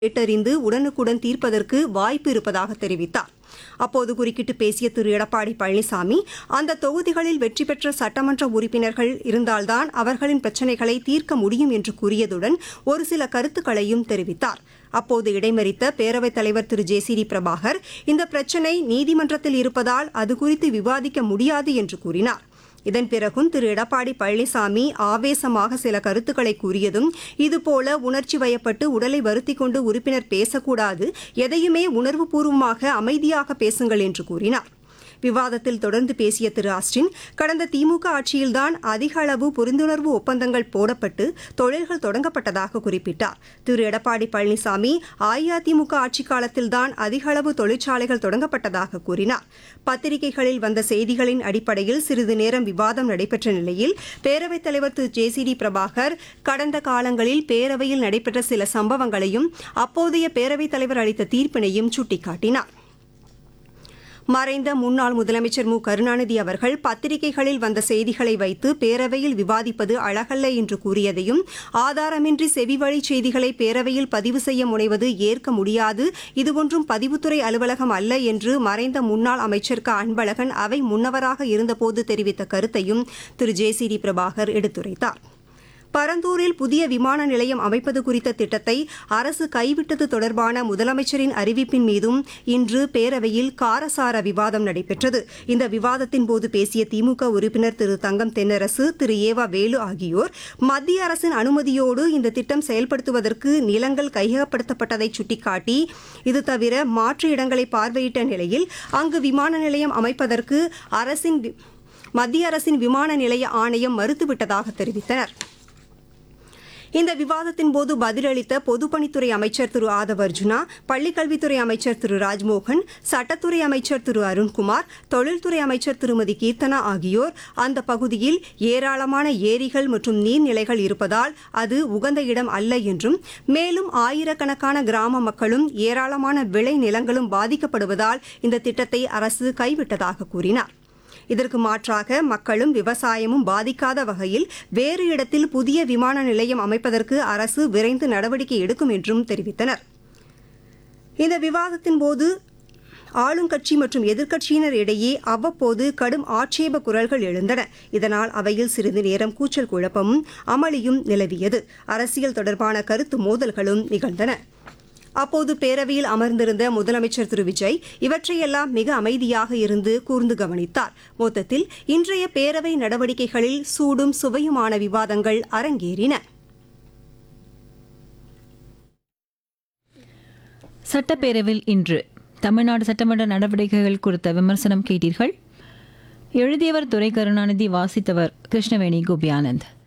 கேட்டறிந்து உடனுக்குடன் தீர்ப்பதற்கு வாய்ப்பு இருப்பதாக தெரிவித்தார் அப்போது குறுக்கிட்டு பேசிய திரு எடப்பாடி பழனிசாமி அந்த தொகுதிகளில் வெற்றி பெற்ற சட்டமன்ற உறுப்பினர்கள் இருந்தால்தான் அவர்களின் பிரச்சினைகளை தீர்க்க முடியும் என்று கூறியதுடன் ஒரு சில கருத்துக்களையும் தெரிவித்தார் அப்போது இடைமறித்த பேரவைத் தலைவர் திரு ஜே சி டி பிரபாகர் இந்த பிரச்சினை நீதிமன்றத்தில் இருப்பதால் அது குறித்து விவாதிக்க முடியாது என்று கூறினார் இதன் பிறகும் திரு எடப்பாடி பழனிசாமி ஆவேசமாக சில கருத்துக்களை கூறியதும் இதுபோல உணர்ச்சி வயப்பட்டு உடலை வருத்திக் கொண்டு உறுப்பினர் பேசக்கூடாது எதையுமே உணர்வுபூர்வமாக அமைதியாக பேசுங்கள் என்று கூறினார் விவாதத்தில் தொடர்ந்து பேசிய திரு ஆஸ்டின் கடந்த திமுக ஆட்சியில்தான் அதிக அளவு புரிந்துணர்வு ஒப்பந்தங்கள் போடப்பட்டு தொழில்கள் தொடங்கப்பட்டதாக குறிப்பிட்டார் திரு எடப்பாடி பழனிசாமி அஇஅதிமுக ஆட்சிக் காலத்தில்தான் அதிக அளவு தொழிற்சாலைகள் தொடங்கப்பட்டதாக கூறினார் பத்திரிகைகளில் வந்த செய்திகளின் அடிப்படையில் சிறிது நேரம் விவாதம் நடைபெற்ற நிலையில் பேரவைத் தலைவர் திரு ஜே சி டி பிரபாகர் கடந்த காலங்களில் பேரவையில் நடைபெற்ற சில சம்பவங்களையும் அப்போதைய பேரவைத் தலைவர் அளித்த தீர்ப்பினையும் சுட்டிக்காட்டினார் மறைந்த முன்னாள் முதலமைச்சர் மு கருணாநிதி அவர்கள் பத்திரிகைகளில் வந்த செய்திகளை வைத்து பேரவையில் விவாதிப்பது அழகல்ல என்று கூறியதையும் ஆதாரமின்றி செவிவழி செய்திகளை பேரவையில் பதிவு செய்ய முனைவது ஏற்க முடியாது இதுஒன்றும் பதிவுத்துறை அலுவலகம் அல்ல என்று மறைந்த முன்னாள் அமைச்சர் க அன்பழகன் அவை முன்னவராக இருந்தபோது தெரிவித்த கருத்தையும் திரு ஜே சி டி பிரபாகர் எடுத்துரைத்தார் பரந்தூரில் புதிய விமான நிலையம் அமைப்பது குறித்த திட்டத்தை அரசு கைவிட்டது தொடர்பான முதலமைச்சரின் அறிவிப்பின் மீதும் இன்று பேரவையில் காரசார விவாதம் நடைபெற்றது இந்த விவாதத்தின் போது பேசிய திமுக உறுப்பினர் திரு தங்கம் தென்னரசு திரு ஏவா வேலு ஆகியோர் மத்திய அரசின் அனுமதியோடு இந்த திட்டம் செயல்படுத்துவதற்கு நிலங்கள் கையகப்படுத்தப்பட்டதை சுட்டிக்காட்டி இது தவிர மாற்று இடங்களை பார்வையிட்ட நிலையில் அங்கு விமான நிலையம் அமைப்பதற்கு அரசின் வி- மத்திய அரசின் விமான நிலைய ஆணையம் மறுத்துவிட்டதாக தெரிவித்தனர் இந்த விவாதத்தின் போது பதிலளித்த பொதுப்பணித்துறை அமைச்சர் திரு ஆதவ் அர்ஜுனா பள்ளிக்கல்வித்துறை அமைச்சர் திரு ராஜ்மோகன் சட்டத்துறை அமைச்சர் திரு அருண்குமார் தொழில்துறை அமைச்சர் திருமதி கீர்த்தனா ஆகியோர் அந்த பகுதியில் ஏராளமான ஏரிகள் மற்றும் நீர்நிலைகள் இருப்பதால் அது உகந்த இடம் அல்ல என்றும் மேலும் ஆயிரக்கணக்கான கிராம மக்களும் ஏராளமான விளை நிலங்களும் பாதிக்கப்படுவதால் இந்த திட்டத்தை அரசு கைவிட்டதாக கூறினார் இதற்கு மாற்றாக மக்களும் விவசாயமும் பாதிக்காத வகையில் வேறு இடத்தில் புதிய விமான நிலையம் அமைப்பதற்கு அரசு விரைந்து நடவடிக்கை எடுக்கும் என்றும் தெரிவித்தனர் இந்த விவாதத்தின் போது ஆளுங்கட்சி மற்றும் எதிர்க்கட்சியினர் இடையே அவ்வப்போது கடும் ஆட்சேப குரல்கள் எழுந்தன இதனால் அவையில் சிறிது நேரம் கூச்சல் குழப்பமும் அமளியும் நிலவியது அரசியல் தொடர்பான கருத்து மோதல்களும் நிகழ்ந்தன அப்போது பேரவையில் அமர்ந்திருந்த முதலமைச்சர் திரு விஜய் இவற்றையெல்லாம் மிக அமைதியாக இருந்து கூர்ந்து கவனித்தார் மொத்தத்தில் இன்றைய பேரவை நடவடிக்கைகளில் சூடும் சுவையுமான விவாதங்கள் அரங்கேறின சட்டப்பேரவையில் இன்று தமிழ்நாடு சட்டமன்ற நடவடிக்கைகள் குறித்த விமர்சனம் கேட்டீர்கள் எழுதியவர் துரை கருணாநிதி வாசித்தவர் கிருஷ்ணவேணி கோபியானந்த்